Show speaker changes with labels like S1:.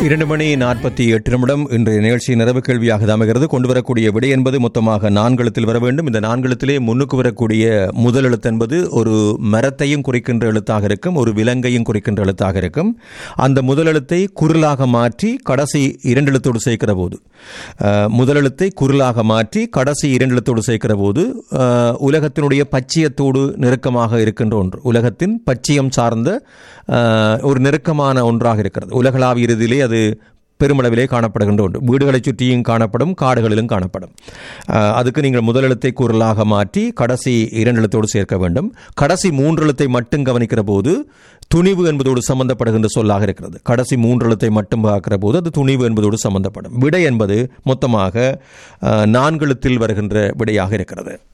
S1: இரண்டு மணி நாற்பத்தி எட்டு நிமிடம் இன்றைய நிகழ்ச்சி நிறைவு கேள்வியாக அமைகிறது கொண்டு வரக்கூடிய விடை என்பது மொத்தமாக நான்கெழுத்தில் வர வேண்டும் இந்த நான்கெழுத்திலே முன்னுக்கு வரக்கூடிய முதல் எழுத்து என்பது ஒரு மரத்தையும் குறிக்கின்ற எழுத்தாக இருக்கும் ஒரு விலங்கையும் குறிக்கின்ற எழுத்தாக இருக்கும் அந்த முதல் எழுத்தை குரலாக மாற்றி கடைசி இரண்டு எழுத்தோடு சேர்க்கிற போது அஹ், முதல் எழுத்தை குரலாக மாற்றி கடைசி இரண்டு எழுத்தோடு சேர்க்கிற போது அஹ், உலகத்தினுடைய பச்சியத்தோடு நெருக்கமாக இருக்கின்ற ஒன்று உலகத்தின் பச்சியம் சார்ந்த அஹ், ஒரு நெருக்கமான ஒன்றாக இருக்கிறது உலகளாவிய இறுதியிலே அது பெருமளவிலே காணப்படுகின்ற ஒன்று வீடுகளை சுற்றியும் காணப்படும் காடுகளிலும் காணப்படும் அஹ், அதுக்கு நீங்கள் முதல் எழுத்தை குரலாக மாற்றி கடைசி இரண்டு எழுத்தோடு சேர்க்க வேண்டும் கடைசி மூன்று எழுத்தை மட்டும் கவனிக்கிற போது துணிவு என்பதோடு சம்பந்தப்படுகின்ற சொல்லாக இருக்கிறது கடைசி மூன்று எழுத்தை மட்டும் பார்க்கிற போது அது துணிவு என்பதோடு சம்பந்தப்படும் விடை என்பது மொத்தமாக அஹ், நான்கு எழுத்தில் வருகின்ற விடையாக இருக்கிறது